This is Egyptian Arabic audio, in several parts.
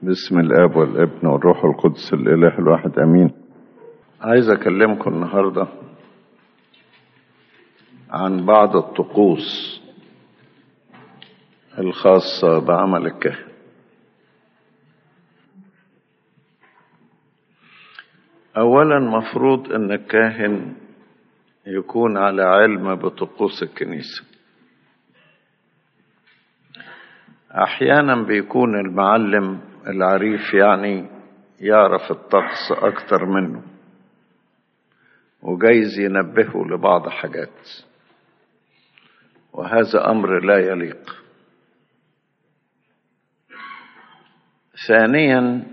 باسم الاب والابن والروح القدس الاله الواحد امين عايز اكلمكم النهارده عن بعض الطقوس الخاصه بعمل الكهنه اولا مفروض ان الكاهن يكون على علم بطقوس الكنيسه احيانا بيكون المعلم العريف يعني يعرف الطقس اكتر منه وجايز ينبهه لبعض حاجات وهذا امر لا يليق ثانيا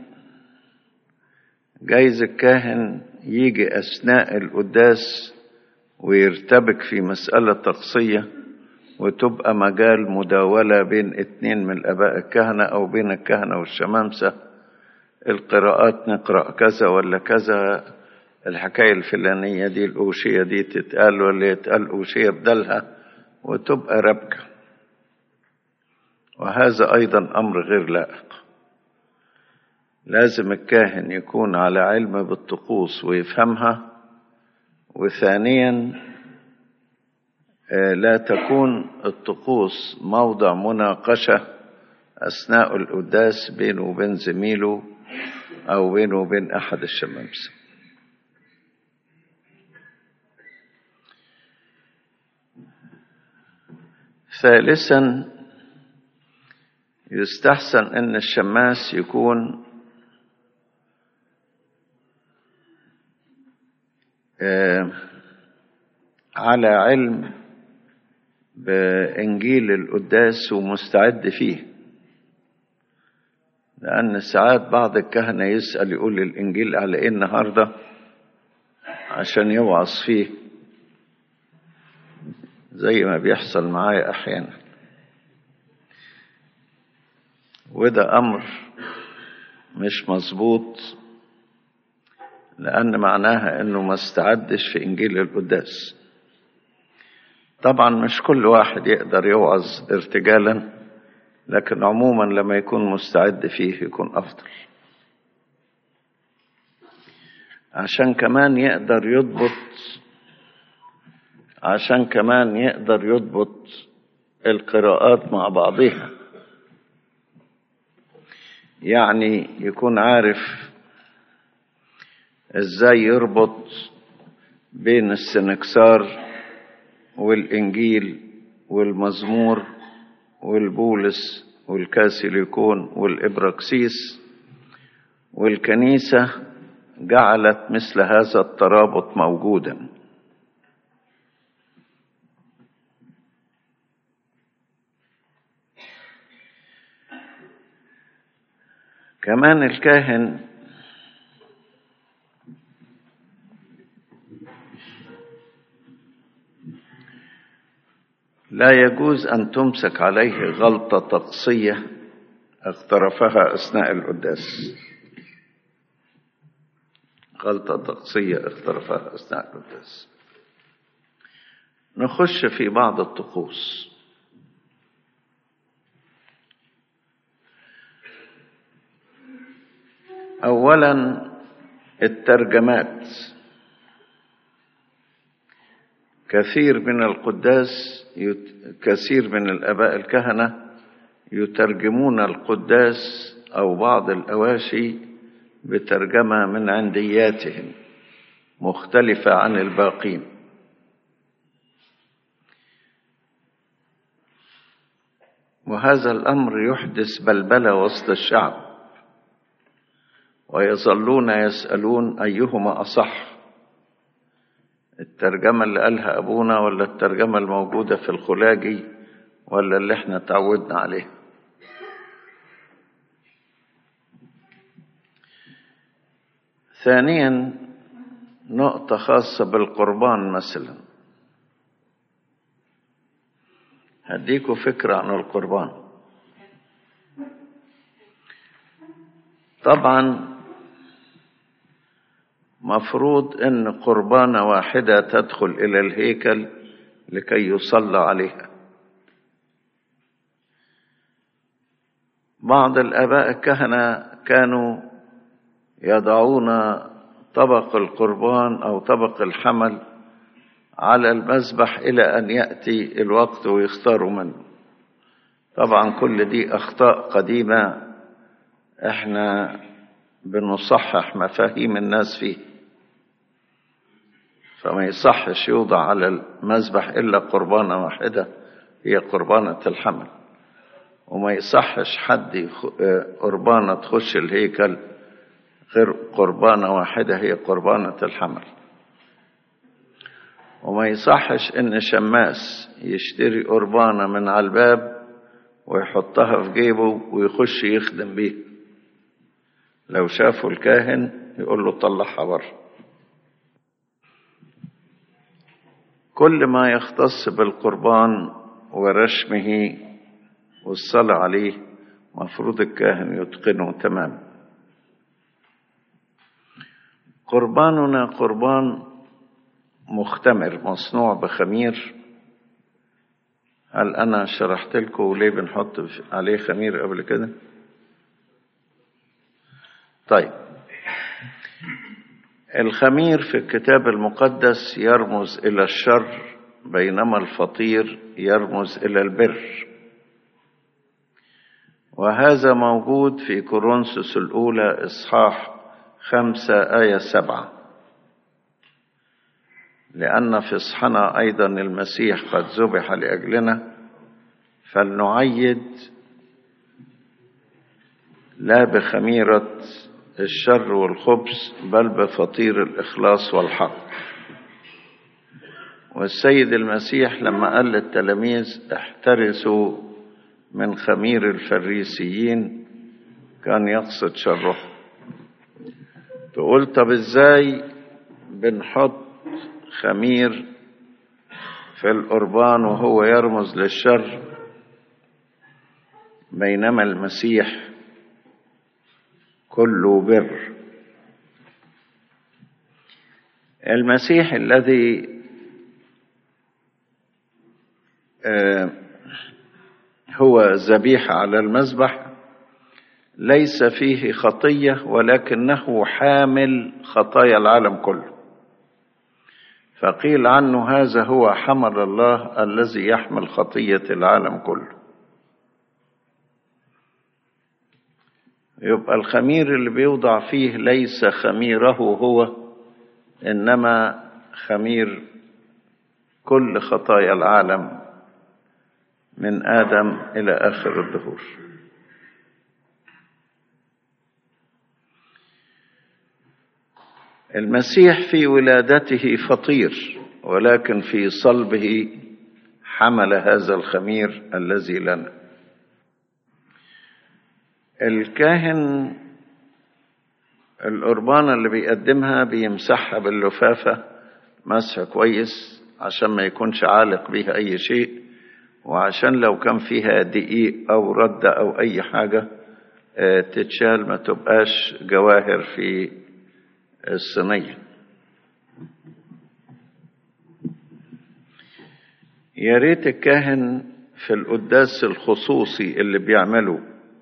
جايز الكاهن يجي اثناء القداس ويرتبك في مساله طقسيه وتبقى مجال مداولة بين اتنين من الآباء الكهنة أو بين الكهنة والشمامسة القراءات نقرأ كذا ولا كذا الحكاية الفلانية دي الأوشية دي تتقال ولا يتقال أوشية بدلها وتبقى ربكة وهذا أيضا أمر غير لائق لازم الكاهن يكون على علم بالطقوس ويفهمها وثانيا لا تكون الطقوس موضع مناقشة أثناء القداس بينه وبين زميله أو بينه وبين أحد الشمامسة ثالثا يستحسن أن الشماس يكون على علم بإنجيل القداس ومستعد فيه لأن ساعات بعض الكهنة يسأل يقول الإنجيل على إيه النهاردة عشان يوعظ فيه زي ما بيحصل معايا أحيانا وده أمر مش مظبوط لأن معناها إنه ما استعدش في إنجيل القداس طبعا مش كل واحد يقدر يوعظ ارتجالا لكن عموما لما يكون مستعد فيه يكون افضل عشان كمان يقدر يضبط عشان كمان يقدر يضبط القراءات مع بعضها يعني يكون عارف ازاي يربط بين السنكسار والإنجيل والمزمور والبولس والكاسيليكون والإبراكسيس والكنيسة جعلت مثل هذا الترابط موجودا كمان الكاهن لا يجوز أن تمسك عليه غلطة طقسية اقترفها أثناء القداس غلطة طقسية اقترفها أثناء القداس نخش في بعض الطقوس أولا الترجمات كثير من القداس كثير من الآباء الكهنة يترجمون القداس أو بعض الأواشي بترجمة من عندياتهم مختلفة عن الباقين وهذا الأمر يحدث بلبلة وسط الشعب ويظلون يسألون أيهما أصح الترجمة اللي قالها أبونا ولا الترجمة الموجودة في الخلاجي ولا اللي احنا تعودنا عليه ثانيا نقطة خاصة بالقربان مثلا هديكوا فكرة عن القربان طبعا مفروض ان قربانة واحدة تدخل الى الهيكل لكي يصلى عليها بعض الآباء الكهنة كانوا يضعون طبق القربان أو طبق الحمل على المذبح إلى أن يأتي الوقت ويختاروا منه طبعا كل دي أخطاء قديمة احنا بنصحح مفاهيم الناس فيه فما يصحش يوضع على المذبح إلا قربانة واحدة هي قربانة الحمل وما يصحش حد قربانة تخش الهيكل غير قربانة واحدة هي قربانة الحمل وما يصحش ان شماس يشتري قربانة من على الباب ويحطها في جيبه ويخش يخدم بيها لو شافوا الكاهن يقول له طلعها بره كل ما يختص بالقربان ورشمه والصلاة عليه مفروض الكاهن يتقنه تماما قرباننا قربان مختمر مصنوع بخمير هل أنا شرحت لكم ليه بنحط عليه خمير قبل كده طيب الخمير في الكتاب المقدس يرمز إلى الشر بينما الفطير يرمز إلى البر وهذا موجود في كورنثوس الأولى إصحاح خمسة آية سبعة لأن فصحنا أيضا المسيح قد ذبح لأجلنا فلنعيد لا بخميرة الشر والخبز بل بفطير الإخلاص والحق والسيد المسيح لما قال للتلاميذ احترسوا من خمير الفريسيين كان يقصد شره تقول طب ازاي بنحط خمير في القربان وهو يرمز للشر بينما المسيح كله بر المسيح الذي هو ذبيحة على المذبح ليس فيه خطية ولكنه حامل خطايا العالم كله فقيل عنه هذا هو حمل الله الذي يحمل خطية العالم كله يبقى الخمير اللي بيوضع فيه ليس خميره هو إنما خمير كل خطايا العالم من آدم إلى آخر الدهور المسيح في ولادته فطير ولكن في صلبه حمل هذا الخمير الذي لنا الكاهن القربانة اللي بيقدمها بيمسحها باللفافة مسح كويس عشان ما يكونش عالق بيها أي شيء وعشان لو كان فيها دقيق أو ردة أو أي حاجة تتشال ما تبقاش جواهر في الصينية يا ريت الكاهن في القداس الخصوصي اللي بيعمله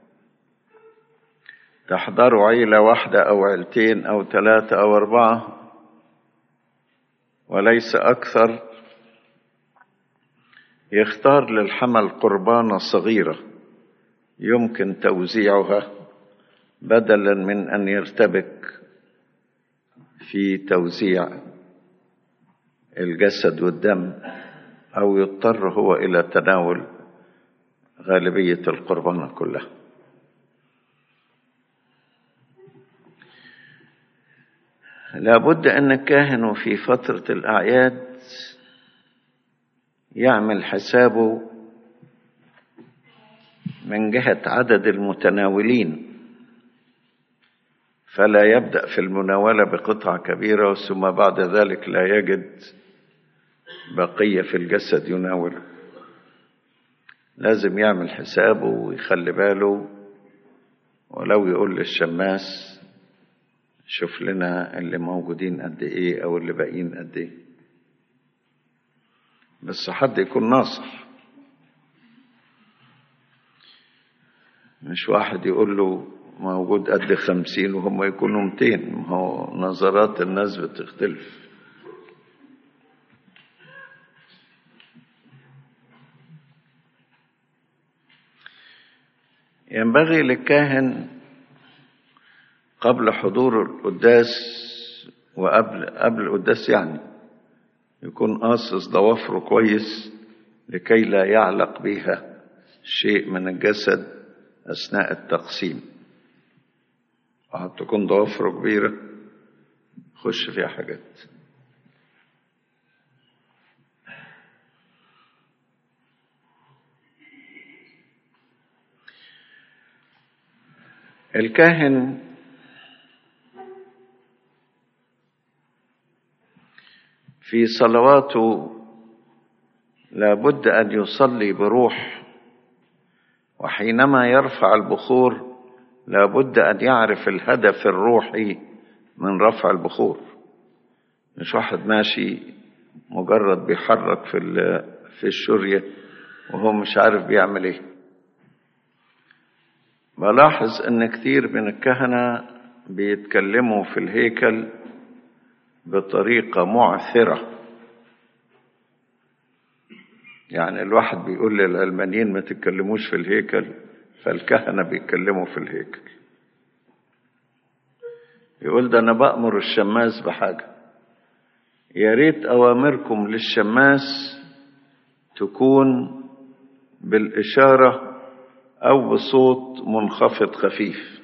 تحضروا عيلة واحدة أو عيلتين أو ثلاثة أو أربعة وليس أكثر يختار للحمل قربانة صغيرة يمكن توزيعها بدلا من أن يرتبك في توزيع الجسد والدم أو يضطر هو إلى تناول غالبية القربانة كلها لابد أن الكاهن في فترة الأعياد يعمل حسابه من جهة عدد المتناولين فلا يبدأ في المناولة بقطعة كبيرة ثم بعد ذلك لا يجد بقية في الجسد يناوله لازم يعمل حسابه ويخلي باله ولو يقول للشماس شوف لنا اللي موجودين قد ايه او اللي باقيين قد ايه بس حد يكون ناصح مش واحد يقول له موجود قد خمسين وهم يكونوا ميتين ما هو نظرات الناس بتختلف ينبغي للكاهن قبل حضور القداس وقبل قبل القداس يعني يكون قاصص ضوافره كويس لكي لا يعلق بها شيء من الجسد أثناء التقسيم تكون ضوافره كبيرة خش فيها حاجات الكاهن في صلواته لابد ان يصلي بروح وحينما يرفع البخور لابد ان يعرف الهدف الروحي من رفع البخور مش واحد ماشي مجرد بيحرك في في الشريه وهو مش عارف بيعمل ايه بلاحظ ان كتير من الكهنه بيتكلموا في الهيكل بطريقه معثره يعني الواحد بيقول للعلمانيين ما تتكلموش في الهيكل فالكهنه بيتكلموا في الهيكل يقول ده انا بامر الشماس بحاجه يا ريت اوامركم للشماس تكون بالاشاره او بصوت منخفض خفيف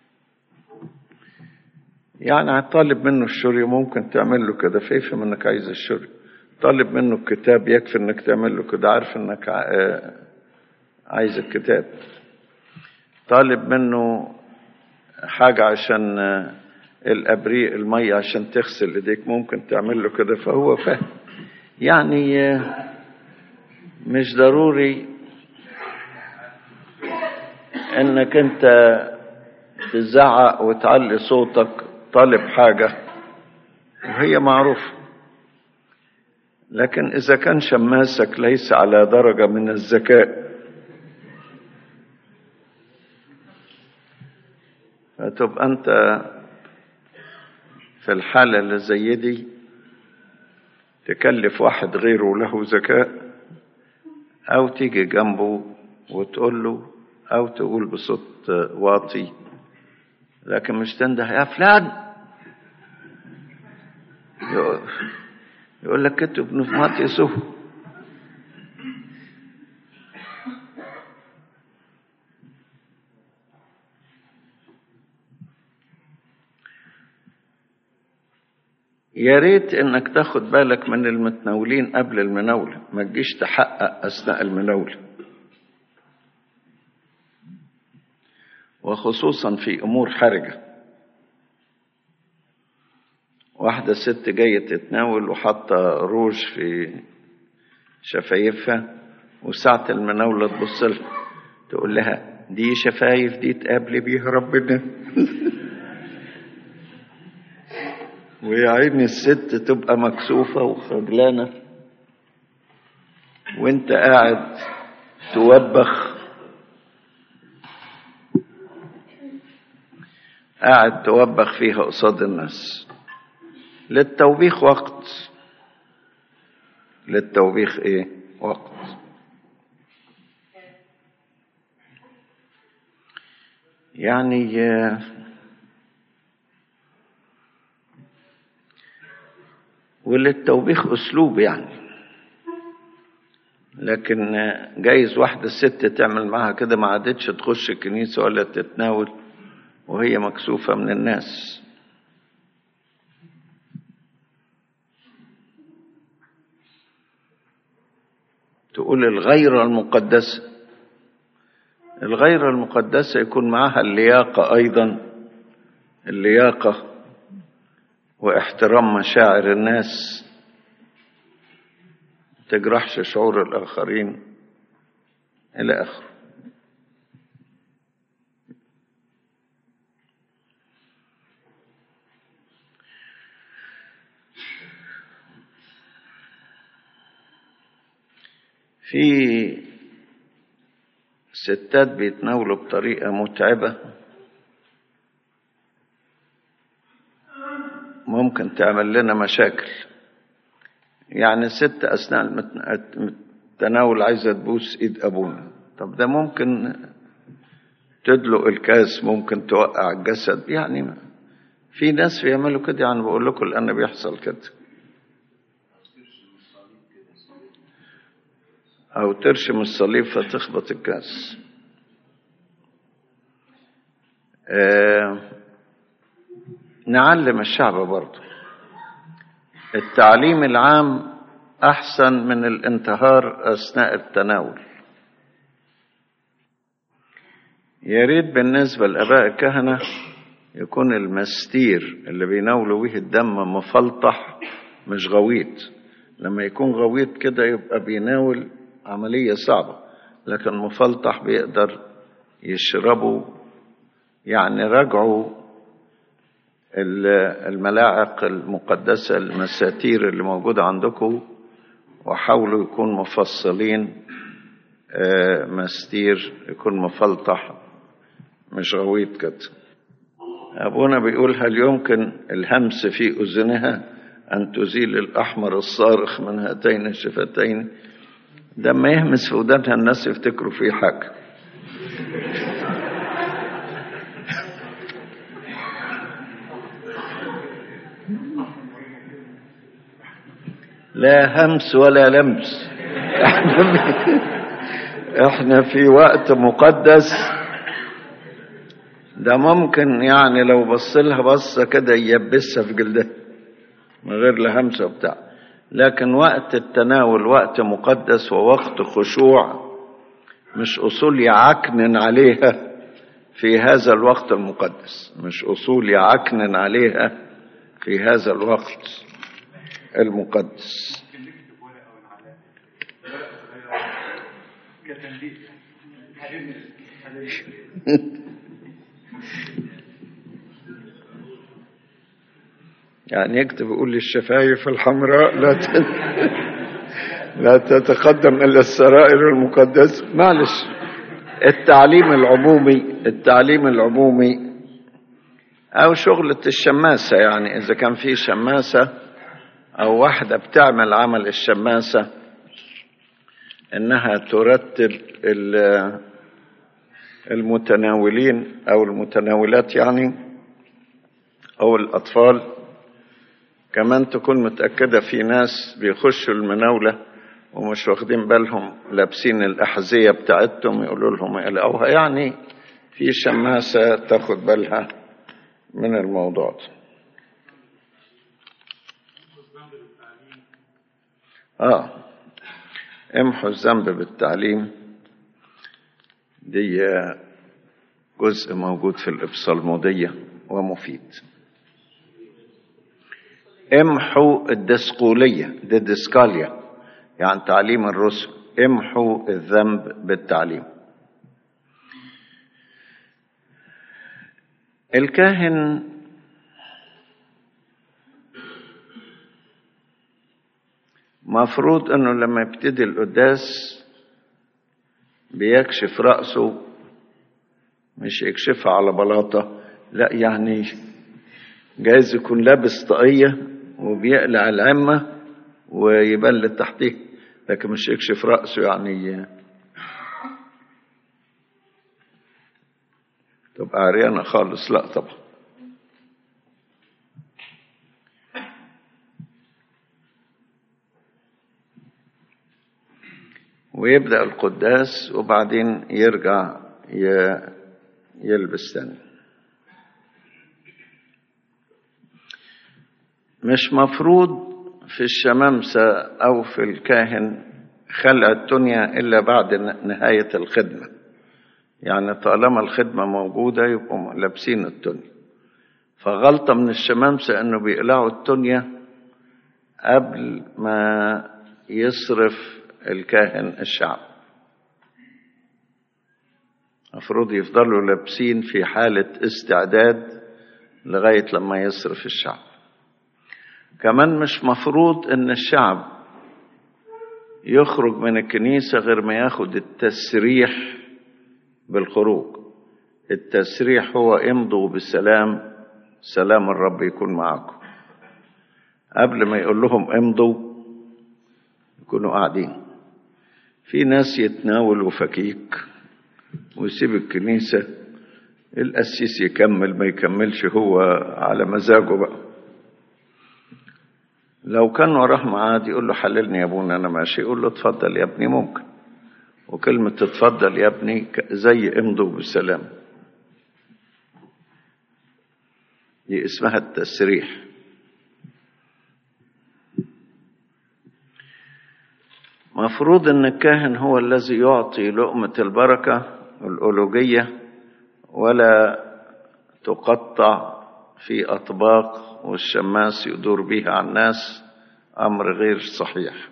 يعني طالب منه الشري ممكن تعمل له كده فيفهم انك عايز الشري طالب منه الكتاب يكفي انك تعمل له كده عارف انك عايز الكتاب طالب منه حاجة عشان الأبريق المية عشان تغسل ايديك ممكن تعمل له كده فهو فاهم يعني مش ضروري انك انت تزعق وتعلي صوتك طالب حاجة وهي معروفة لكن إذا كان شماسك ليس على درجة من الذكاء فتبقى أنت في الحالة اللي زي دي تكلف واحد غيره له ذكاء أو تيجي جنبه وتقول له أو تقول بصوت واطي لكن مش تنده يا فلان يقول لك كتب ابن ماتيسو يا ريت انك تاخد بالك من المتناولين قبل المناولة ما تجيش تحقق اثناء المناولة وخصوصا في امور حرجه واحدة ست جاية تتناول وحاطة روج في شفايفها وساعة المناولة تبص لها تقول لها دي شفايف دي تقابلي بيها ربنا ويا عيني الست تبقى مكسوفة وخجلانة وانت قاعد توبخ قاعد توبخ فيها قصاد الناس للتوبيخ وقت للتوبيخ ايه وقت يعني وللتوبيخ اسلوب يعني لكن جايز واحدة ست تعمل معها كده ما عادتش تخش الكنيسة ولا تتناول وهي مكسوفة من الناس تقول الغيرة المقدسة الغيرة المقدسة يكون معها اللياقة أيضا اللياقة واحترام مشاعر الناس تجرحش شعور الآخرين إلى آخره في ستات بيتناولوا بطريقة متعبة ممكن تعمل لنا مشاكل يعني ست أثناء التناول عايزة تبوس إيد أبونا طب ده ممكن تدلق الكاس ممكن توقع الجسد يعني في ناس بيعملوا كده يعني بقول لكم الآن بيحصل كده أو ترشم الصليب فتخبط الكاس آه نعلم الشعب برضه التعليم العام أحسن من الانتهار أثناء التناول يا ريت بالنسبة لآباء الكهنة يكون المستير اللي بيناولوا به الدم مفلطح مش غويط لما يكون غويط كده يبقى بيناول عملية صعبة لكن مفلطح بيقدر يشربوا يعني رجعوا الملاعق المقدسة المساتير اللي موجودة عندكم وحاولوا يكون مفصلين مستير يكون مفلطح مش غويط كده أبونا بيقول هل يمكن الهمس في أذنها أن تزيل الأحمر الصارخ من هاتين الشفتين ده ما يهمس في ودانها الناس يفتكروا فيه حاجة لا همس ولا لمس احنا في وقت مقدس ده ممكن يعني لو بص لها بصة كده ييبسها في جلدها من غير لا همسة وبتاع لكن وقت التناول وقت مقدس ووقت خشوع مش أصول يعكنن عليها في هذا الوقت المقدس مش أصول يعكنن عليها في هذا الوقت المقدس يعني يكتب يقول لي الشفايف الحمراء لا لا تتقدم إلى السرائر المقدسة معلش التعليم العمومي التعليم العمومي أو شغلة الشماسة يعني إذا كان في شماسة أو واحدة بتعمل عمل الشماسة إنها ترتب المتناولين أو المتناولات يعني أو الأطفال كمان تكون متأكدة في ناس بيخشوا المناولة ومش واخدين بالهم لابسين الأحذية بتاعتهم يقولوا لهم يقلقوها يعني في شماسة تاخد بالها من الموضوع ده آه امحوا الذنب بالتعليم دي جزء موجود في الإبصالمودية ومفيد امحوا الدسقولية دي ديسكاليا يعني تعليم الرسل امحوا الذنب بالتعليم الكاهن مفروض انه لما يبتدي القداس بيكشف رأسه مش يكشفها على بلاطة لا يعني جايز يكون لابس طاقية وبيقلع العمة ويبل تحتيه لكن مش يكشف رأسه يعني تبقى عريانة خالص لا طبعا ويبدأ القداس وبعدين يرجع يلبس تاني مش مفروض في الشمامسة أو في الكاهن خلع الدنيا إلا بعد نهاية الخدمة يعني طالما الخدمة موجودة يبقوا لابسين الدنيا فغلطة من الشمامسة إنه بيقلعوا الدنيا قبل ما يصرف الكاهن الشعب المفروض يفضلوا لابسين في حالة استعداد لغاية لما يصرف الشعب كمان مش مفروض ان الشعب يخرج من الكنيسة غير ما ياخد التسريح بالخروج التسريح هو امضوا بالسلام سلام الرب يكون معكم قبل ما يقول لهم امضوا يكونوا قاعدين في ناس يتناولوا فكيك ويسيب الكنيسة القسيس يكمل ما يكملش هو على مزاجه بقى لو كان وراه ميعاد يقول له حللني يا ابونا انا ماشي يقول له اتفضل يا ابني ممكن وكلمة تتفضل يا ابني زي امضوا بالسلام دي اسمها التسريح مفروض ان الكاهن هو الذي يعطي لقمة البركة الألوجية ولا تقطع في أطباق والشماس يدور بها على الناس أمر غير صحيح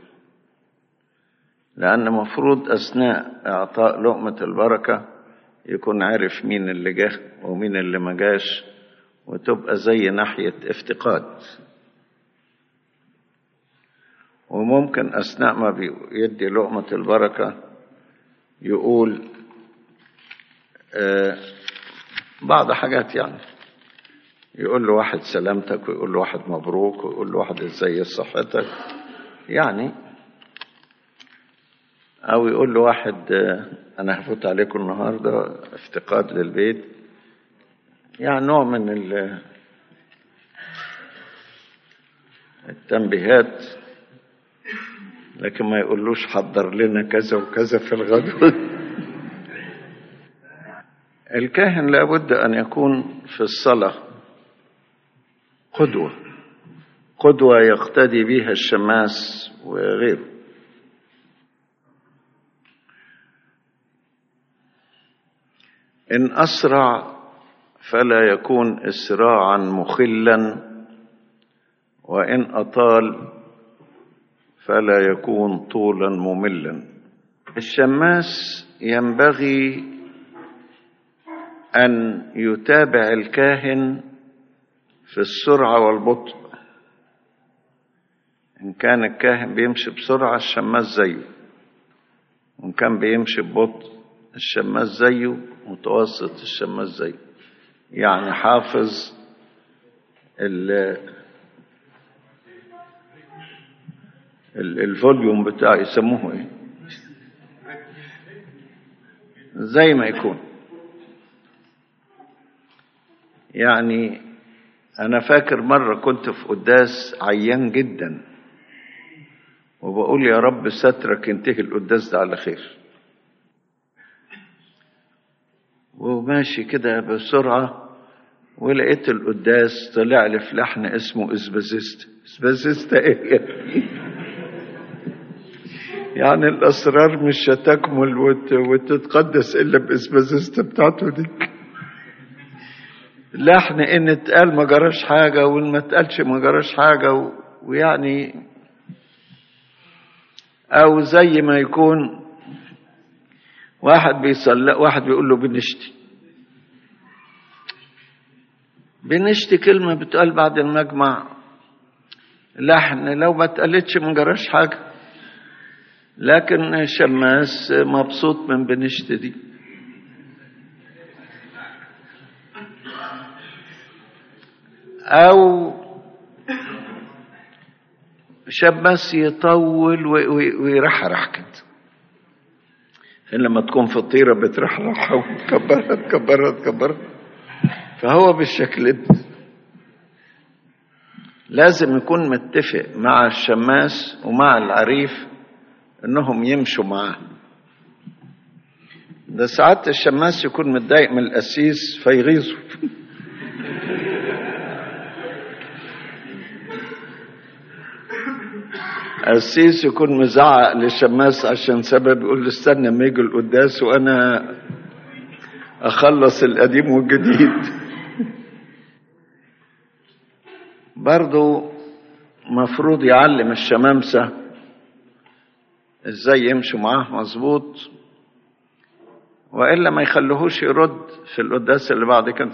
لأن مفروض أثناء إعطاء لقمة البركة يكون عارف مين اللي جه ومين اللي ما جاش وتبقى زي ناحية افتقاد وممكن أثناء ما بيدي لقمة البركة يقول آه بعض حاجات يعني يقول له واحد سلامتك ويقول له واحد مبروك ويقول له واحد ازاي صحتك يعني او يقول له واحد آه انا هفوت عليكم النهارده افتقاد للبيت يعني نوع من التنبيهات لكن ما يقولوش حضر لنا كذا وكذا في الغدوة الكاهن لابد أن يكون في الصلاة قدوة قدوة يقتدي بها الشماس وغيره إن أسرع فلا يكون إسراعا مخلا وإن أطال فلا يكون طولا مملا الشماس ينبغي ان يتابع الكاهن في السرعه والبطء ان كان الكاهن بيمشي بسرعه الشماس زيه وان كان بيمشي ببطء الشماس زيه متوسط الشماس زيه يعني حافظ الفوليوم بتاعه يسموه ايه زي ما يكون يعني انا فاكر مره كنت في قداس عيان جدا وبقول يا رب سترك ينتهي القداس ده على خير وماشي كده بسرعه ولقيت القداس طلع لي في لحن اسمه اسبازيست اسبازيست ايه يعني الأسرار مش هتكمل وت... وتتقدس إلا بإسبازيست بتاعته دي لحن إن اتقال ما جراش حاجة وإن ما اتقالش ما جراش حاجة و... ويعني أو زي ما يكون واحد بيصلي واحد بيقول له بنشتي بنشتي كلمة بتقال بعد المجمع لحن لو ما اتقالتش ما جراش حاجة لكن شماس مبسوط من بنشت دي او شماس يطول ويرحرح كده لما تكون فطيره بترحرح وتكبرها تكبرها تكبرها فهو بالشكل ده لازم يكون متفق مع الشماس ومع العريف انهم يمشوا معاه ده ساعات الشماس يكون متضايق من القسيس فيغيظه قسيس يكون مزعق للشماس عشان سبب يقول له استنى ما يجي القداس وانا اخلص القديم والجديد برضو مفروض يعلم الشمامسه ازاي يمشوا معاه مظبوط والا ما يخلوهوش يرد في القداس اللي بعد كده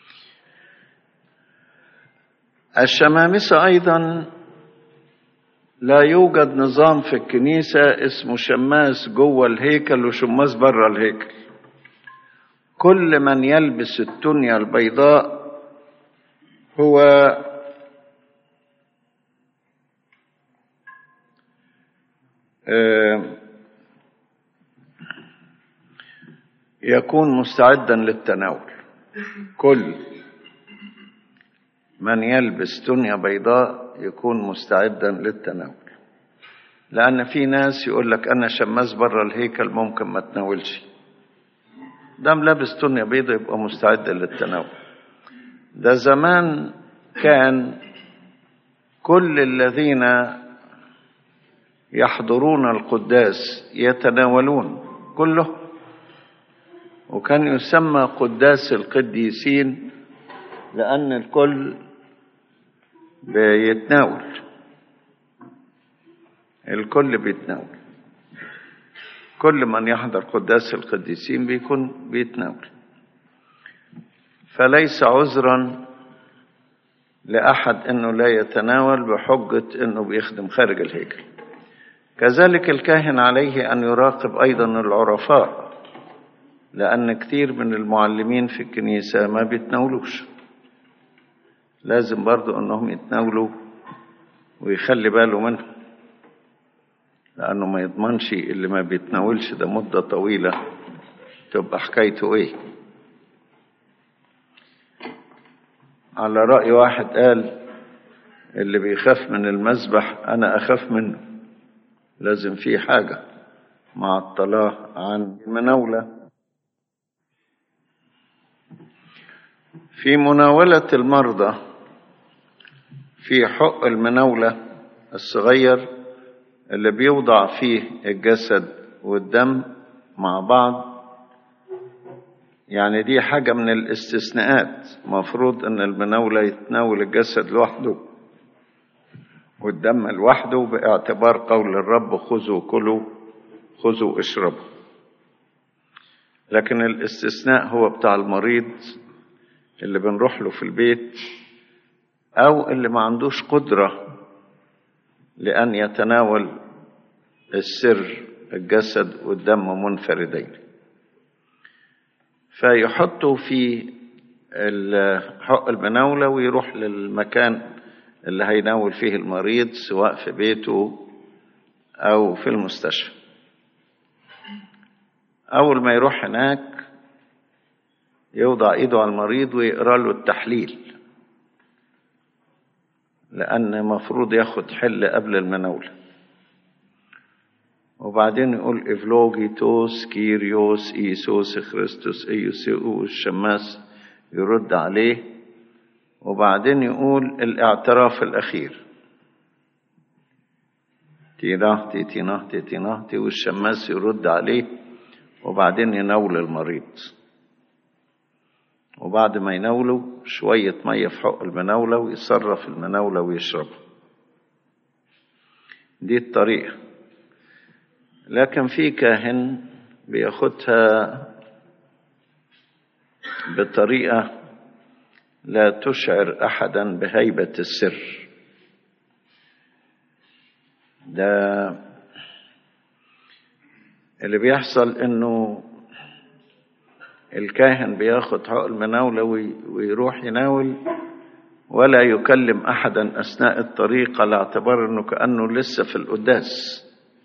الشمامسة أيضا لا يوجد نظام في الكنيسة اسمه شماس جوه الهيكل وشماس بره الهيكل كل من يلبس التونية البيضاء هو يكون مستعدا للتناول كل من يلبس تونية بيضاء يكون مستعدا للتناول لأن في ناس يقول لك أنا شماس بره الهيكل ممكن ما تناولش دام لابس تونية بيضاء يبقى مستعد للتناول ده زمان كان كل الذين يحضرون القداس يتناولون كله وكان يسمى قداس القديسين لأن الكل بيتناول الكل بيتناول كل من يحضر قداس القديسين بيكون بيتناول فليس عذرا لأحد أنه لا يتناول بحجة أنه بيخدم خارج الهيكل كذلك الكاهن عليه أن يراقب أيضا العرفاء لأن كتير من المعلمين في الكنيسة ما بيتناولوش لازم برضو أنهم يتناولوا ويخلي باله منهم لأنه ما يضمنش اللي ما بيتناولش ده مدة طويلة تبقى حكايته إيه على رأي واحد قال اللي بيخاف من المذبح أنا أخاف منه لازم في حاجة مع الطلاق عن المناولة في مناولة المرضى في حق المناولة الصغير اللي بيوضع فيه الجسد والدم مع بعض يعني دي حاجة من الاستثناءات مفروض ان المناولة يتناول الجسد لوحده والدم لوحده باعتبار قول الرب خذوا كلوا خذوا اشربوا لكن الاستثناء هو بتاع المريض اللي بنروح له في البيت او اللي ما عندوش قدرة لأن يتناول السر الجسد والدم منفردين فيحطوا في حق المناولة ويروح للمكان اللي هيناول فيه المريض سواء في بيته أو في المستشفى أول ما يروح هناك يوضع إيده على المريض ويقرأ له التحليل لأن مفروض ياخد حل قبل المناولة وبعدين يقول إفلوجيتوس كيريوس إيسوس خريستوس إيوسيوس الشماس يرد عليه وبعدين يقول الاعتراف الأخير تيناهتي تيناهتي تيناهتي والشماس يرد عليه وبعدين يناول المريض وبعد ما يناوله شوية مية في حق المناولة ويصرف المناولة ويشرب دي الطريقة لكن في كاهن بياخدها بطريقة لا تشعر أحدا بهيبة السر ده اللي بيحصل انه الكاهن بياخد حق المناولة ويروح يناول ولا يكلم أحدا أثناء الطريق على اعتبار أنه كأنه لسه في القداس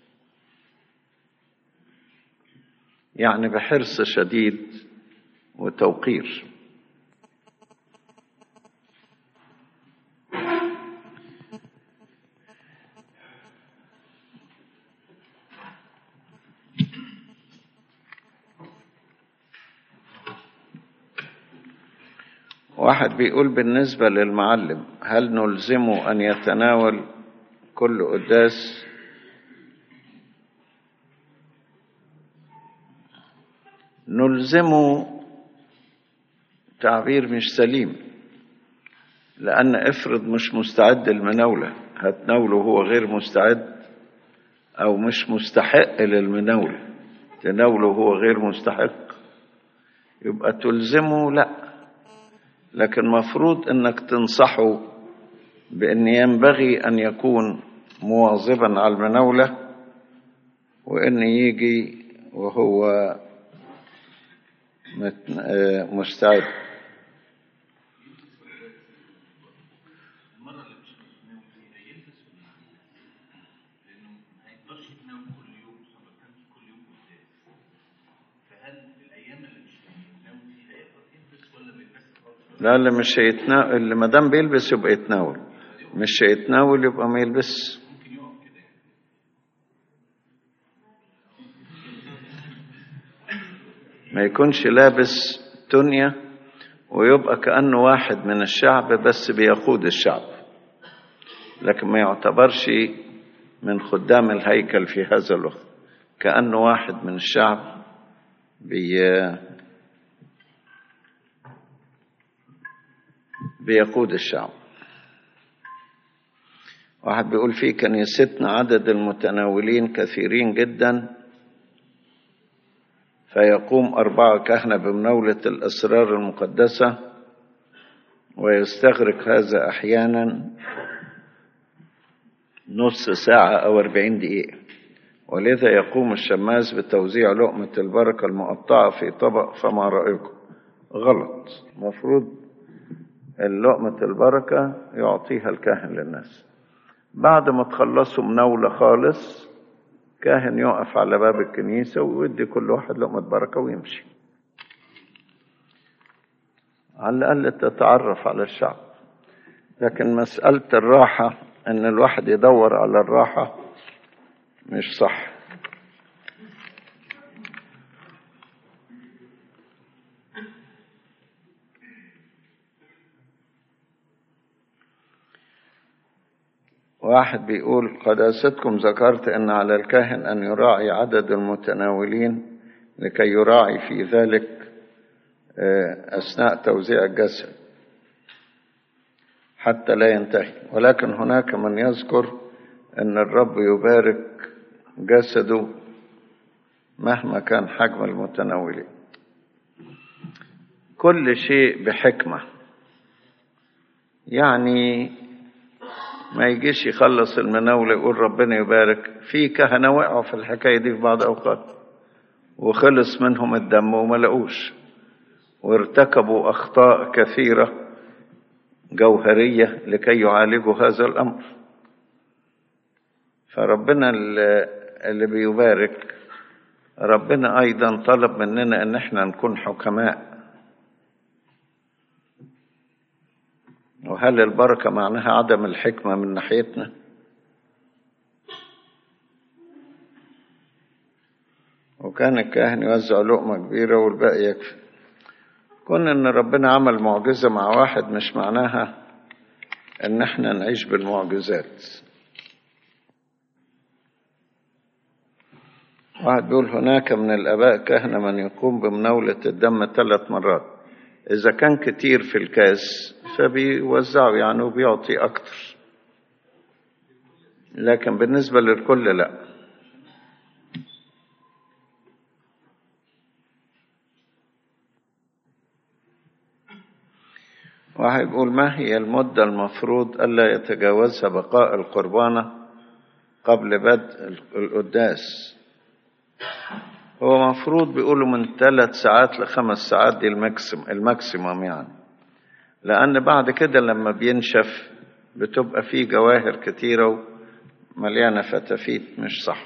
يعني بحرص شديد وتوقير واحد بيقول بالنسبة للمعلم هل نلزمه أن يتناول كل قداس نلزمه تعبير مش سليم لأن افرض مش مستعد للمناولة هتناوله هو غير مستعد أو مش مستحق للمناولة تناوله هو غير مستحق يبقى تلزمه لأ لكن مفروض انك تنصحه بان ينبغي ان يكون مواظبا على المناولة وإن يجي وهو مستعد لا اللي مش هيتناول اللي ما دام بيلبس يبقى يتناول مش هيتناول يبقى ما يلبس ما يكونش لابس تونيا ويبقى كأنه واحد من الشعب بس بيقود الشعب لكن ما يعتبرش من خدام الهيكل في هذا الوقت كأنه واحد من الشعب بي بيقود الشعب واحد بيقول في كنيستنا عدد المتناولين كثيرين جدا فيقوم أربعة كهنة بمناولة الأسرار المقدسة ويستغرق هذا أحيانا نص ساعة أو أربعين دقيقة ولذا يقوم الشماس بتوزيع لقمة البركة المقطعة في طبق فما رأيكم غلط مفروض اللقمة البركة يعطيها الكاهن للناس بعد ما تخلصوا مناولة خالص كاهن يقف على باب الكنيسة ويدي كل واحد لقمة بركة ويمشي على الأقل تتعرف على الشعب لكن مسألة الراحة إن الواحد يدور على الراحة مش صح واحد بيقول قداستكم ذكرت أن على الكاهن أن يراعي عدد المتناولين لكي يراعي في ذلك أثناء توزيع الجسد حتى لا ينتهي ولكن هناك من يذكر أن الرب يبارك جسده مهما كان حجم المتناولين كل شيء بحكمة يعني ما يجيش يخلص المناولة يقول ربنا يبارك في كهنة وقعوا في الحكاية دي في بعض الأوقات وخلص منهم الدم وما لقوش وارتكبوا أخطاء كثيرة جوهرية لكي يعالجوا هذا الأمر فربنا اللي بيبارك ربنا أيضا طلب مننا أن احنا نكون حكماء وهل البركة معناها عدم الحكمة من ناحيتنا وكان الكاهن يوزع لقمة كبيرة والباقي يكفي كون ان ربنا عمل معجزة مع واحد مش معناها ان احنا نعيش بالمعجزات واحد بيقول هناك من الاباء كهنة من يقوم بمناولة الدم ثلاث مرات اذا كان كتير في الكاس فبيوزعوا يعني وبيعطي اكتر لكن بالنسبة للكل لا واحد يقول ما هي المدة المفروض ألا يتجاوزها بقاء القربانة قبل بدء القداس هو مفروض بيقولوا من ثلاث ساعات لخمس ساعات دي الماكسيم الماكسيموم يعني لأن بعد كده لما بينشف بتبقى فيه جواهر كتيرة ومليانة فتافيت مش صح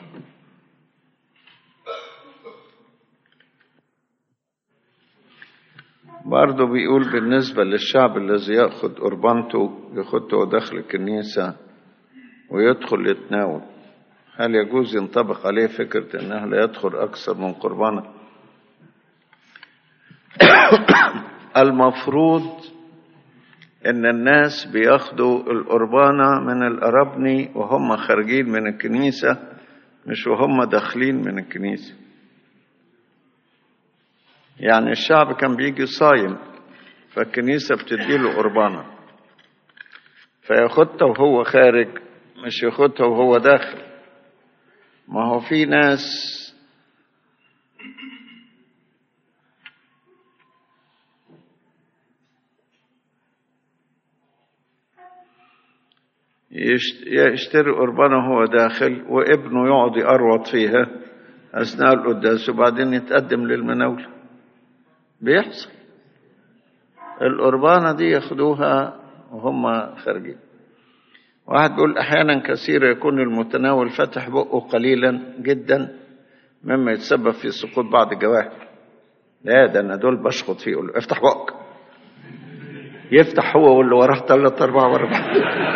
برضه بيقول بالنسبة للشعب الذي يأخذ قربانته يخطه داخل الكنيسة ويدخل يتناول هل يجوز ينطبق عليه فكرة أنه لا يدخل أكثر من قربانه المفروض ان الناس بياخدوا القربانة من القرابني وهم خارجين من الكنيسة مش وهم داخلين من الكنيسة يعني الشعب كان بيجي صايم فالكنيسة بتديله قربانة فياخدها وهو خارج مش ياخدها وهو داخل ما هو في ناس يشت- يشتري قربانه وهو داخل وابنه يقعد يقروط فيها أثناء القداس وبعدين يتقدم للمناولة بيحصل القربانة دي ياخدوها وهم خارجين واحد بيقول أحيانا كثيرة يكون المتناول فتح بقه قليلا جدا مما يتسبب في سقوط بعض الجواهر لا ده أنا دول بشخط فيه يقول له افتح بقك يفتح هو واللي وراه ثلاث أربعة ورا بعض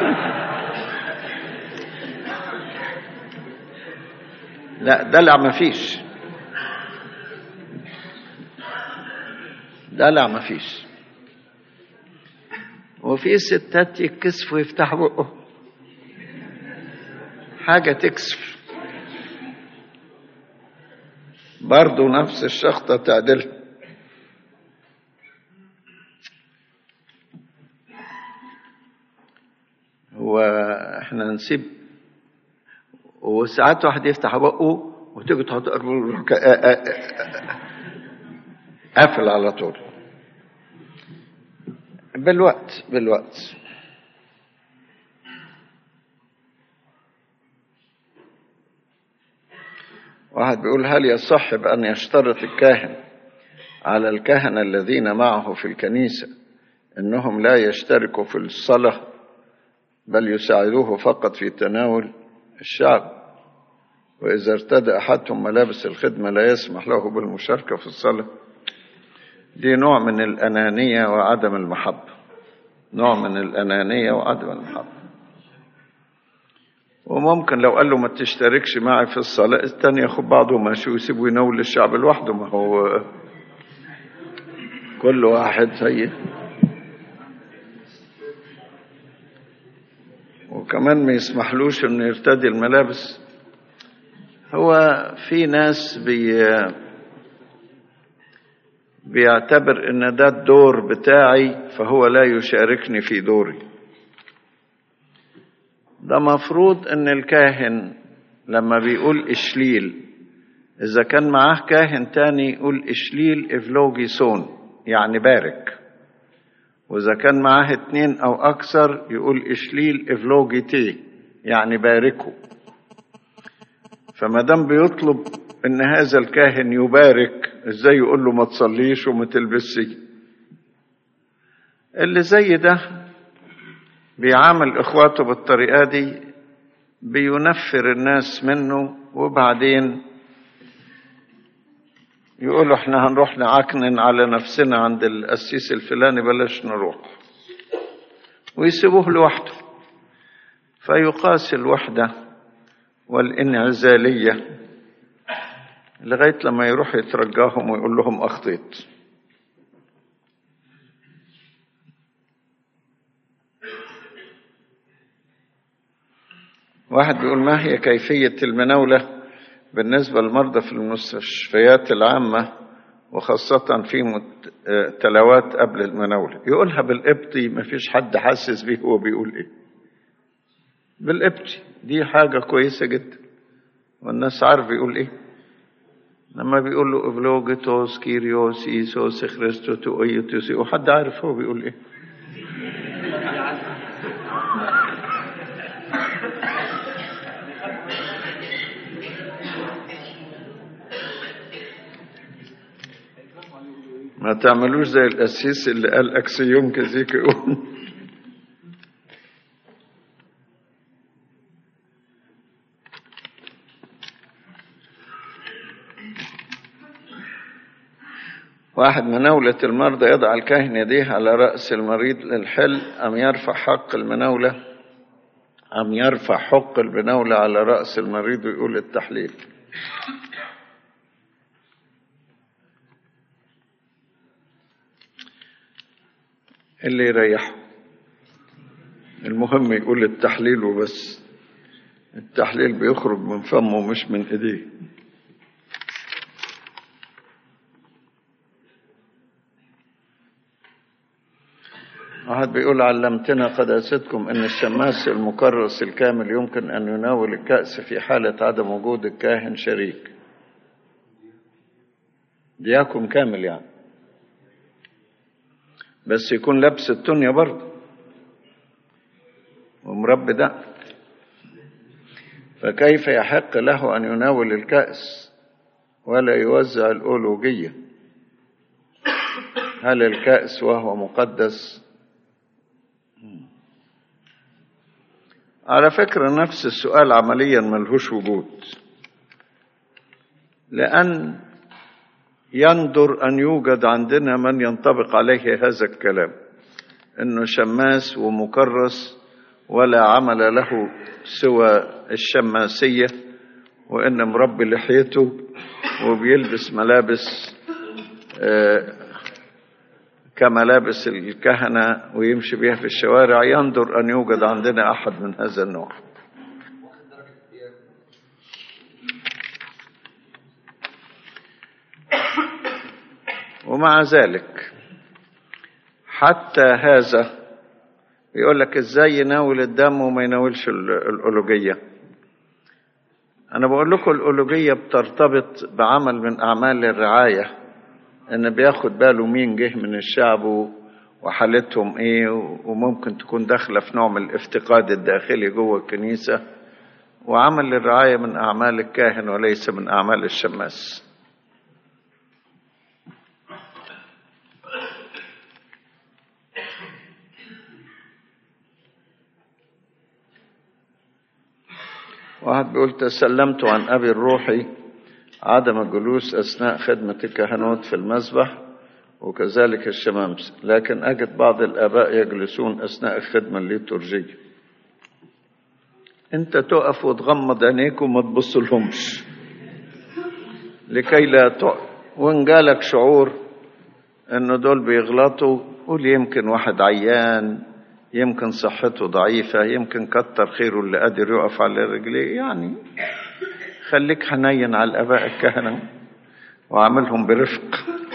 لا دلع مفيش دلع مفيش وفي ستات يتكسفوا يفتحوا بقه حاجة تكسف برضه نفس الشخطة تعدلها هو احنا نسيب وساعات واحد يفتح بقه وتيجي تحط قافل على طول بالوقت بالوقت واحد بيقول هل يصح بأن يشترط الكاهن على الكهنة الذين معه في الكنيسة أنهم لا يشتركوا في الصلاة بل يساعدوه فقط في تناول الشعب وإذا ارتدى أحدهم ملابس الخدمة لا يسمح له بالمشاركة في الصلاة دي نوع من الأنانية وعدم المحبة نوع من الأنانية وعدم المحبة وممكن لو قال له ما تشتركش معي في الصلاة التاني ياخد بعضه ماشي ويسيبه ينول الشعب لوحده ما هو كل واحد هي وكمان ما يسمحلوش انه يرتدي الملابس هو في ناس بي بيعتبر ان ده الدور بتاعي فهو لا يشاركني في دوري ده مفروض ان الكاهن لما بيقول اشليل اذا كان معاه كاهن تاني يقول اشليل افلوجي سون يعني بارك واذا كان معاه اتنين او اكثر يقول اشليل افلوجي تي يعني باركوا فما دام بيطلب ان هذا الكاهن يبارك ازاي يقول له ما تصليش وما تلبسي اللي زي ده بيعامل اخواته بالطريقه دي بينفر الناس منه وبعدين يقولوا احنا هنروح نعكنن على نفسنا عند القسيس الفلاني بلاش نروح ويسيبوه لوحده فيقاس الوحده والانعزاليه لغايه لما يروح يترجاهم ويقول لهم اخطيت واحد بيقول ما هي كيفية المناولة بالنسبة للمرضى في المستشفيات العامة وخاصة في مت- آه، تلاوات قبل المناولة يقولها بالقبطي ما فيش حد حاسس بيه هو بيقول ايه بالقبطي دي حاجة كويسة جدا والناس عارف يقول ايه لما بيقول له افلوجيتوس كيريوس ايسوس خريستو تو ايوتوس وحد عارف هو بيقول ايه ما تعملوش زي القسيس اللي قال اكسيوم كزيك يقول واحد مناولة المرضى يضع الكاهن يديه على رأس المريض للحل أم يرفع حق المناولة أم يرفع حق المناولة على رأس المريض ويقول التحليل اللي يريحه المهم يقول التحليل وبس التحليل بيخرج من فمه مش من ايديه واحد بيقول علمتنا قداستكم ان الشماس المكرس الكامل يمكن ان يناول الكأس في حالة عدم وجود الكاهن شريك دياكم كامل يعني بس يكون لابس التونية برضه ومركب الرب ده فكيف يحق له أن يناول الكأس ولا يوزع الأولوجية هل الكأس وهو مقدس على فكرة نفس السؤال عمليا ملهوش وجود لأن يندر أن يوجد عندنا من ينطبق عليه هذا الكلام إنه شماس ومكرس ولا عمل له سوى الشماسية وإن مربي لحيته وبيلبس ملابس آه كملابس الكهنة ويمشي بها في الشوارع يندر أن يوجد عندنا أحد من هذا النوع ومع ذلك حتى هذا يقول لك ازاي يناول الدم وما يناولش الألوجية أنا بقول لكم الألوجية بترتبط بعمل من أعمال الرعاية ان بياخد باله مين جه من الشعب وحالتهم ايه وممكن تكون داخله في نوع من الافتقاد الداخلي جوه الكنيسه وعمل الرعايه من اعمال الكاهن وليس من اعمال الشماس واحد بيقول تسلمت عن ابي الروحي عدم الجلوس أثناء خدمة الكهنوت في المسبح وكذلك الشمامس لكن أجد بعض الآباء يجلسون أثناء الخدمة الليتورجية أنت تقف وتغمض عينيك وما تبص لهمش لكي لا تقف وإن جالك شعور إنه دول بيغلطوا قول يمكن واحد عيان يمكن صحته ضعيفة يمكن كتر خيره اللي قادر يقف على رجليه يعني خليك حنين على الآباء الكهنة وعاملهم برفق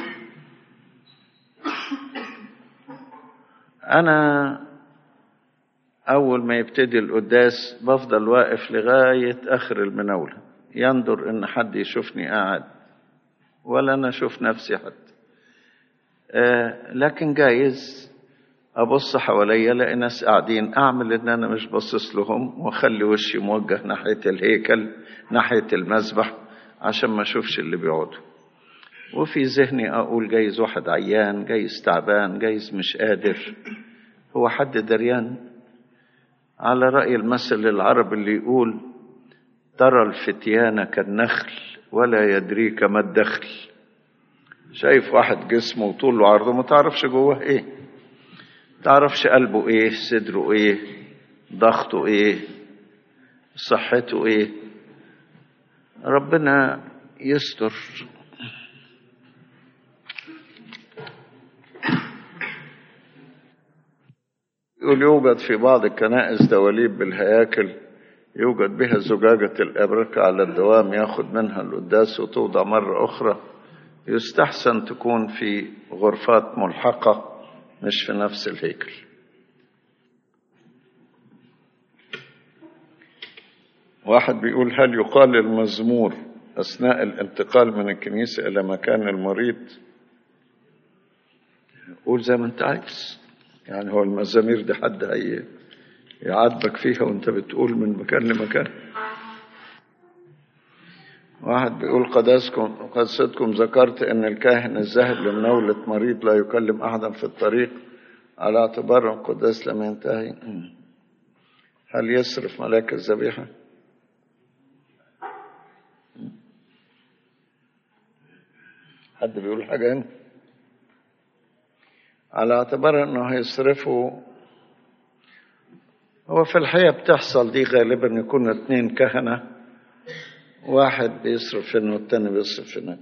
أنا أول ما يبتدي القداس بفضل واقف لغاية آخر المناولة ينظر إن حد يشوفني قاعد ولا أنا أشوف نفسي حتى آه لكن جايز أبص حواليا ألاقي ناس قاعدين أعمل إن أنا مش باصص لهم وأخلي وشي موجه ناحية الهيكل ناحية المسبح عشان ما أشوفش اللي بيقعدوا وفي ذهني أقول جايز واحد عيان جايز تعبان جايز مش قادر هو حد دريان على رأي المثل العربي اللي يقول ترى الفتيان كالنخل ولا يدريك ما الدخل شايف واحد جسمه وطوله وعرضه ما تعرفش جواه ايه تعرفش قلبه ايه صدره ايه ضغطه ايه صحته ايه ربنا يستر يقول يوجد في بعض الكنائس دواليب بالهياكل يوجد بها زجاجة الأبركة على الدوام ياخد منها القداس وتوضع مرة أخرى يستحسن تكون في غرفات ملحقة مش في نفس الهيكل واحد بيقول هل يقال المزمور أثناء الانتقال من الكنيسة إلى مكان المريض قول زي ما أنت عايز يعني هو المزامير دي حد هي يعاتبك فيها وانت بتقول من مكان لمكان واحد بيقول قداسكم قدستكم ذكرت ان الكاهن الذاهب لمناولة مريض لا يكلم احدا في الطريق على اعتبار القداس لم ينتهي هل يصرف ملاك الذبيحة حد بيقول حاجة هنا على اعتبار انه هيصرفوا هو في الحقيقة بتحصل دي غالبا يكون اتنين كهنة واحد بيصرف هنا والتاني بيصرف هناك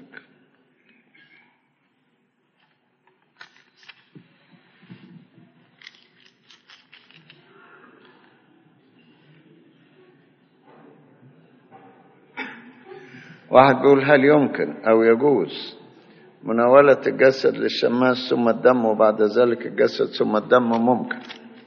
واحد بيقول هل يمكن أو يجوز مناولة الجسد للشماس ثم الدم وبعد ذلك الجسد ثم الدم ممكن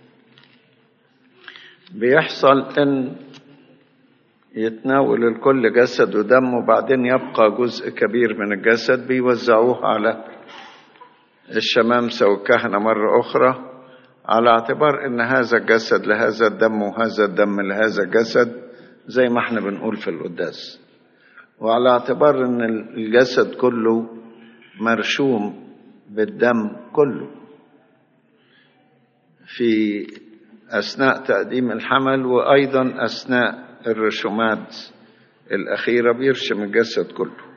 بيحصل ان يتناول الكل جسد ودم وبعدين يبقى جزء كبير من الجسد بيوزعوه على الشمامسة والكهنة مرة أخرى على اعتبار ان هذا الجسد لهذا الدم وهذا الدم لهذا الجسد زي ما احنا بنقول في القداس وعلى اعتبار ان الجسد كله مرشوم بالدم كله في اثناء تقديم الحمل وايضا اثناء الرسومات الاخيره بيرسم الجسد كله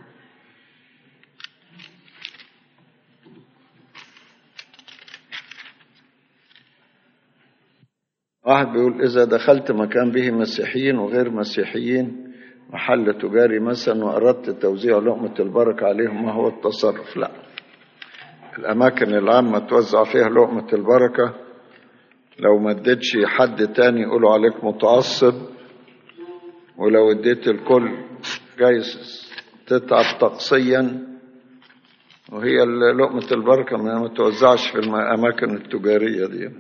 واحد بيقول إذا دخلت مكان به مسيحيين وغير مسيحيين محل تجاري مثلا وأردت توزيع لقمة البركة عليهم ما هو التصرف لا الأماكن العامة توزع فيها لقمة البركة لو ما اديتش حد تاني يقولوا عليك متعصب ولو اديت الكل جايز تتعب طقسيا وهي لقمة البركة ما توزعش في الأماكن التجارية دي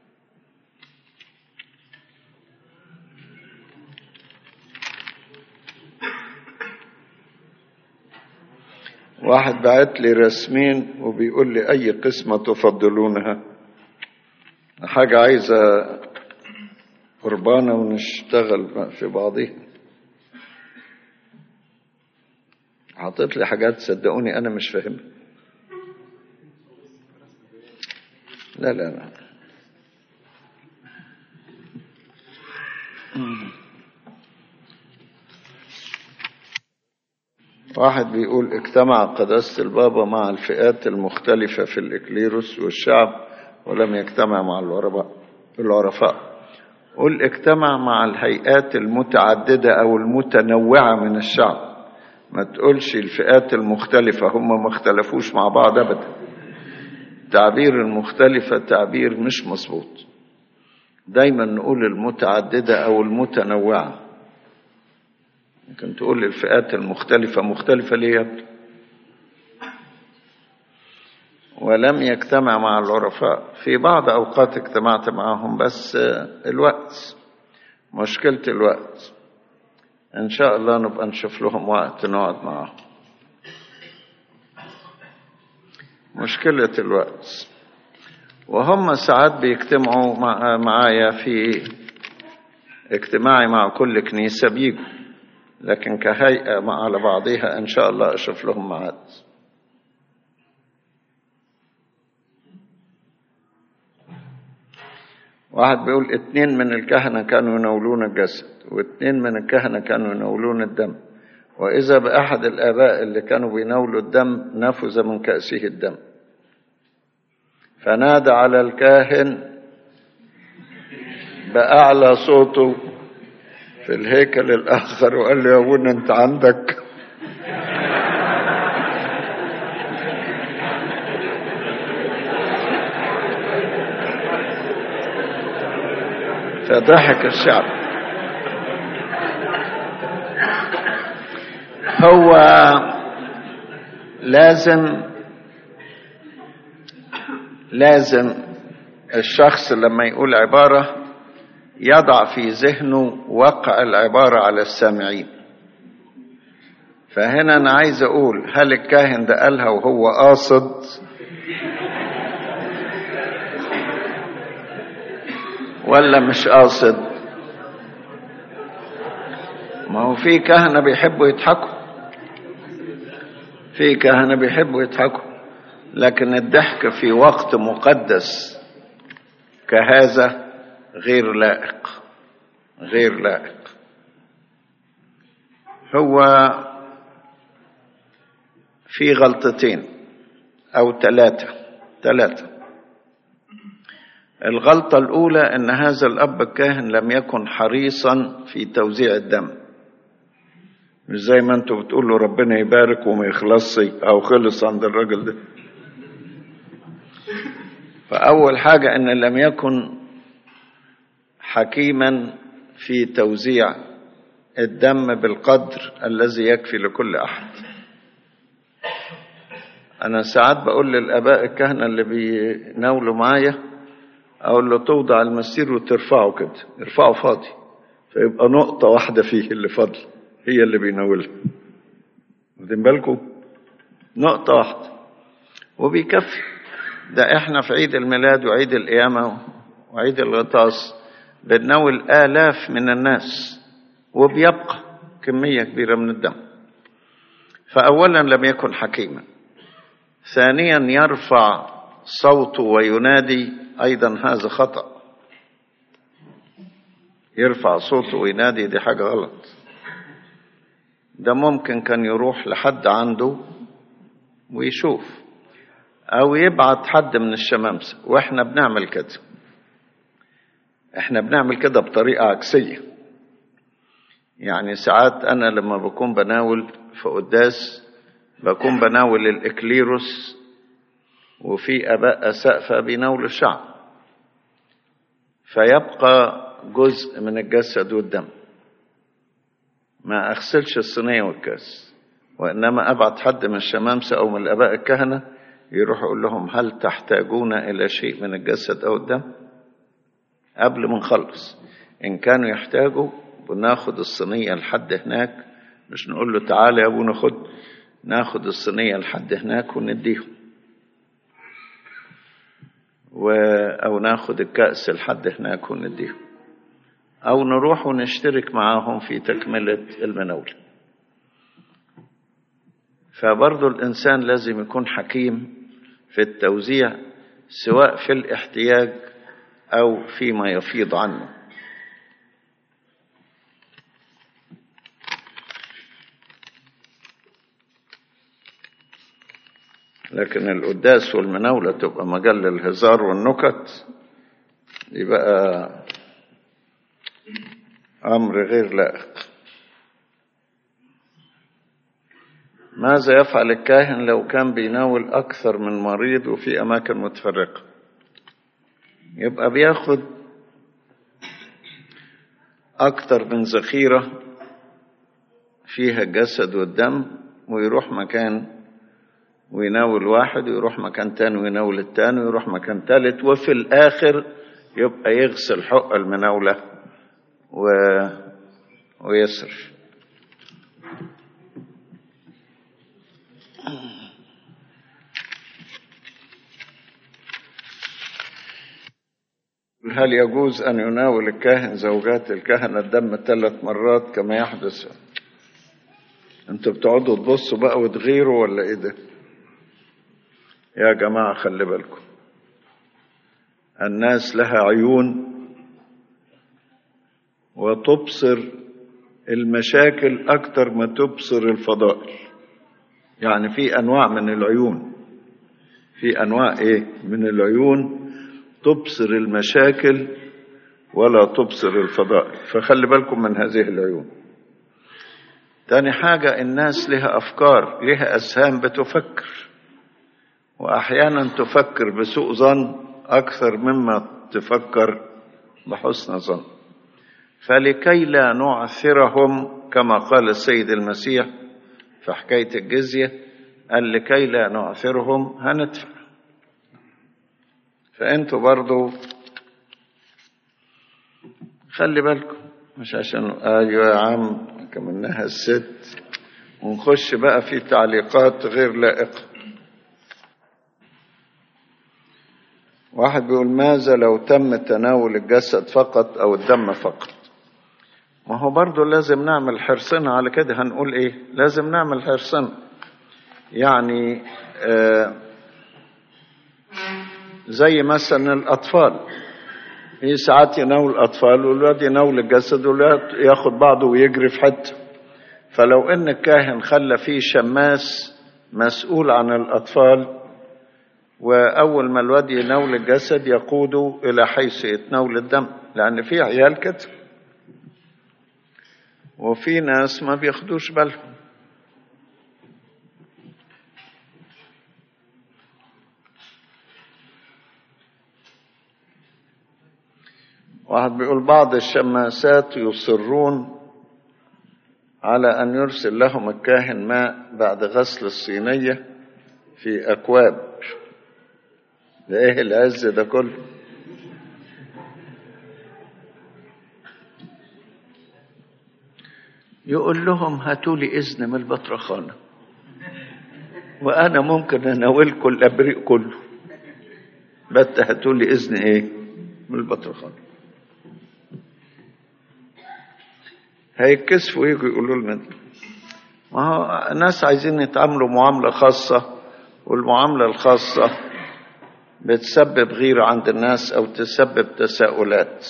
واحد بعت لي رسمين وبيقول لي أي قسمة تفضلونها حاجة عايزة قربانة ونشتغل في بعضها حاطط لي حاجات صدقوني أنا مش فاهمها لا لا لا واحد بيقول اجتمع قداسة البابا مع الفئات المختلفة في الإكليروس والشعب ولم يجتمع مع العرفاء العرفاء قل اجتمع مع الهيئات المتعددة أو المتنوعة من الشعب ما تقولش الفئات المختلفة هم ما اختلفوش مع بعض أبدا تعبير المختلفة تعبير مش مظبوط دايما نقول المتعددة أو المتنوعة ممكن تقول الفئات المختلفة مختلفة ليه ولم يجتمع مع العرفاء في بعض أوقات اجتمعت معهم بس الوقت مشكلة الوقت إن شاء الله نبقى نشوف لهم وقت نقعد معهم مشكلة الوقت وهم ساعات بيجتمعوا مع معايا في اجتماعي مع كل كنيسة بيجوا لكن كهيئة مع على بعضها إن شاء الله أشوف لهم ميعاد واحد بيقول اتنين من الكهنة كانوا يناولون الجسد واتنين من الكهنة كانوا يناولون الدم وإذا بأحد الآباء اللي كانوا بيناولوا الدم نفذ من كأسه الدم فنادى على الكاهن بأعلى صوته في الهيكل الآخر وقال له يا ابونا أنت عندك فضحك الشعب هو لازم لازم الشخص لما يقول عبارة يضع في ذهنه وقع العبارة على السامعين فهنا أنا عايز أقول هل الكاهن ده قالها وهو قاصد ولا مش قاصد ما هو في كهنة بيحبوا يضحكوا في كهنة بيحبوا يضحكوا لكن الضحك في وقت مقدس كهذا غير لائق غير لائق هو في غلطتين او ثلاثه ثلاثه الغلطه الاولى ان هذا الاب الكاهن لم يكن حريصا في توزيع الدم مش زي ما انتوا بتقولوا ربنا يبارك وما يخلصش او خلص عند الراجل ده فاول حاجه ان لم يكن حكيما في توزيع الدم بالقدر الذي يكفي لكل احد انا ساعات بقول للاباء الكهنه اللي بيناولوا معايا اقول له توضع المسير وترفعه كده ارفعه فاضي فيبقى نقطه واحده فيه اللي فاضل هي اللي بيناولها واخدين بالكم نقطه واحده وبيكفي ده احنا في عيد الميلاد وعيد القيامه وعيد الغطاس بنناول آلاف من الناس وبيبقى كمية كبيرة من الدم فأولا لم يكن حكيما ثانيا يرفع صوته وينادي أيضا هذا خطأ يرفع صوته وينادي دي حاجة غلط ده ممكن كان يروح لحد عنده ويشوف أو يبعت حد من الشمامسة وإحنا بنعمل كده إحنا بنعمل كده بطريقة عكسية يعني ساعات أنا لما بكون بناول في قداس بكون بناول الإكليروس وفي آباء أسقفة بيناولوا الشعب فيبقى جزء من الجسد والدم ما أغسلش الصينية والكاس وإنما أبعت حد من الشمامسة أو من الآباء الكهنة يروح يقول لهم هل تحتاجون إلى شيء من الجسد أو الدم قبل ما نخلص إن كانوا يحتاجوا بناخد الصينية لحد هناك مش نقول له تعالى يا أبونا خد ناخد الصينية لحد هناك ونديهم و... أو ناخد الكأس لحد هناك ونديهم أو نروح ونشترك معاهم في تكملة المناولة فبرضو الإنسان لازم يكون حكيم في التوزيع سواء في الاحتياج أو فيما يفيض عنه لكن القداس والمناولة تبقى مجال للهزار والنكت يبقى أمر غير لائق ماذا يفعل الكاهن لو كان بيناول أكثر من مريض وفي أماكن متفرقة يبقى بياخد أكثر من ذخيرة فيها الجسد والدم ويروح مكان ويناول واحد ويروح مكان تاني ويناول التاني ويروح مكان تالت وفي الآخر يبقى يغسل حق المناولة و... ويصرف هل يجوز أن يناول الكاهن زوجات الكهنة الدم ثلاث مرات كما يحدث انتوا بتقعدوا تبصوا بقى وتغيروا ولا ايه ده يا جماعة خلي بالكم الناس لها عيون وتبصر المشاكل أكتر ما تبصر الفضائل يعني في أنواع من العيون في أنواع إيه من العيون تبصر المشاكل ولا تبصر الفضائل فخلي بالكم من هذه العيون تاني حاجة الناس لها أفكار لها أسهام بتفكر وأحيانا تفكر بسوء ظن أكثر مما تفكر بحسن ظن فلكي لا نعثرهم كما قال السيد المسيح في حكاية الجزية قال لكي لا نعثرهم هندفع فأنتوا برضو خلي بالكم مش عشان ايوه يا عم كمنها الست ونخش بقى في تعليقات غير لائقه واحد بيقول ماذا لو تم تناول الجسد فقط او الدم فقط ما هو برضه لازم نعمل حرصنا على كده هنقول ايه لازم نعمل حرصنا يعني آه زي مثلا الاطفال في ساعات يناول الاطفال والولاد يناول الجسد والولاد ياخد بعضه ويجري في حته فلو ان الكاهن خلى فيه شماس مسؤول عن الاطفال وأول ما الواد يناول الجسد يقوده إلى حيث يتناول الدم لأن في عيال كده وفي ناس ما بياخدوش بالهم واحد بيقول بعض الشماسات يصرون على أن يرسل لهم الكاهن ماء بعد غسل الصينية في أكواب ده ايه العز ده كله يقول لهم هاتوا لي اذن من البطرخانه وانا ممكن اناولكم الابريق كله بس هاتوا لي اذن ايه من البطرخان هيتكسفوا يجوا يقولوا لنا ما هو ناس عايزين يتعاملوا معاملة خاصة والمعاملة الخاصة بتسبب غيرة عند الناس أو تسبب تساؤلات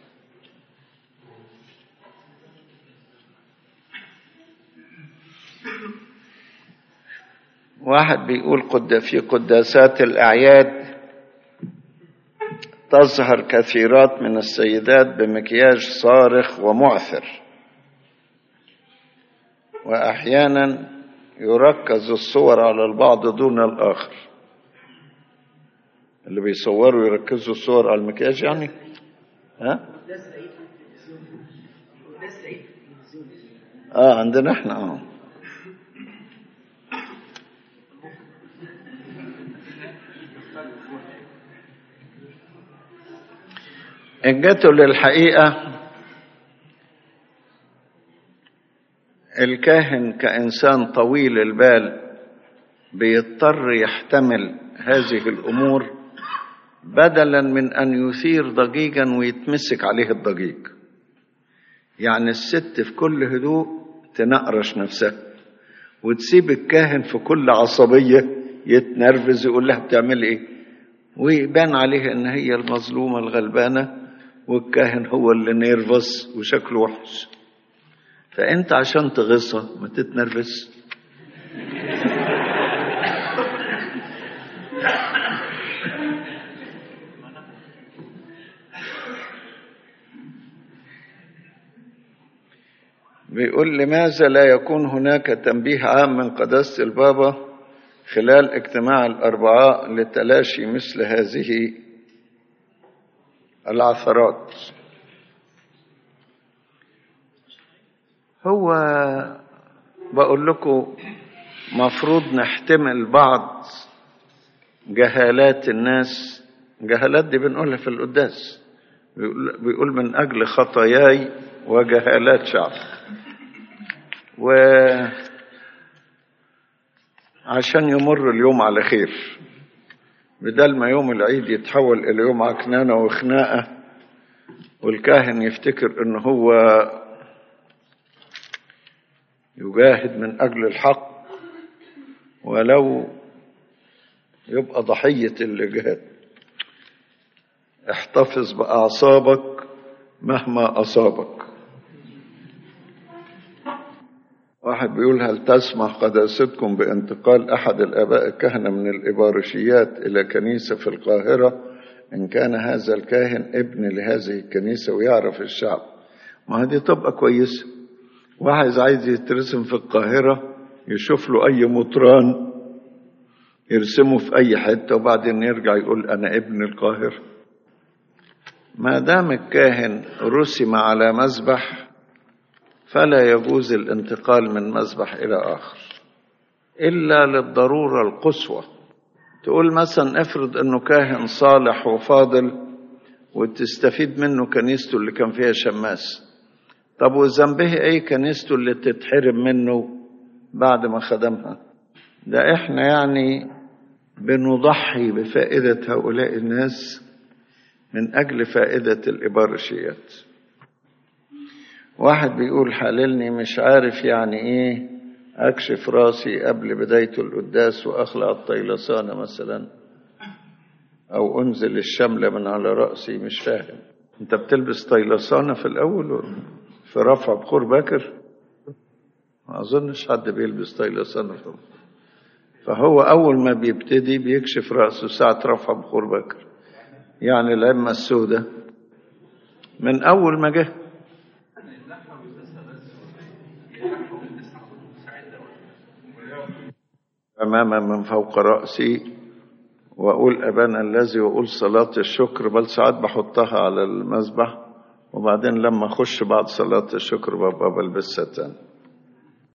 واحد بيقول قد في قداسات الأعياد تظهر كثيرات من السيدات بمكياج صارخ ومعثر وأحيانا يركز الصور على البعض دون الآخر اللي بيصوروا يركزوا الصور على المكياج يعني ها اه عندنا احنا اه إن جاتوا للحقيقة الكاهن كإنسان طويل البال بيضطر يحتمل هذه الأمور بدلا من أن يثير ضجيجا ويتمسك عليه الضجيج يعني الست في كل هدوء تنقرش نفسها وتسيب الكاهن في كل عصبية يتنرفز يقول لها بتعمل ايه ويبان عليه ان هي المظلومة الغلبانة والكاهن هو اللي نيرفس وشكله وحش فانت عشان تغصها ما تتنرفز بيقول لماذا لا يكون هناك تنبيه عام من قداسة البابا خلال اجتماع الأربعاء لتلاشي مثل هذه العثرات هو بقول لكم مفروض نحتمل بعض جهالات الناس جهالات دي بنقولها في القداس بيقول, بيقول من أجل خطاياي وجهالات شعب و عشان يمر اليوم على خير بدل ما يوم العيد يتحول إلى يوم عكنانة وخناقة والكاهن يفتكر إن هو يجاهد من أجل الحق ولو يبقى ضحية الجهاد احتفظ بأعصابك مهما أصابك واحد بيقول هل تسمح قداستكم بانتقال أحد الآباء الكهنة من الإبارشيات إلى كنيسة في القاهرة إن كان هذا الكاهن ابن لهذه الكنيسة ويعرف الشعب ما هذه تبقى كويسة واحد عايز يترسم في القاهرة يشوف له أي مطران يرسمه في أي حتة وبعدين يرجع يقول أنا ابن القاهرة ما دام الكاهن رسم على مذبح فلا يجوز الانتقال من مذبح إلى آخر إلا للضرورة القصوى تقول مثلا افرض أنه كاهن صالح وفاضل وتستفيد منه كنيسته اللي كان فيها شماس طب وذنبه ايه كنيسته اللي تتحرم منه بعد ما خدمها ده احنا يعني بنضحي بفائدة هؤلاء الناس من أجل فائدة الإبارشيات واحد بيقول حللني مش عارف يعني ايه اكشف راسي قبل بداية القداس واخلع الطيلسانة مثلا او انزل الشملة من على رأسي مش فاهم انت بتلبس طيلسانة في الاول في رفع بخور باكر ما اظنش حد بيلبس طيلسانة طبعا فهو اول ما بيبتدي بيكشف رأسه ساعة رفع بخور باكر يعني العمة السوداء من اول ما جه أماما من فوق رأسي وأقول أبانا الذي وأقول صلاة الشكر بل ساعات بحطها على المذبح وبعدين لما أخش بعد صلاة الشكر ببقى بلبسها تاني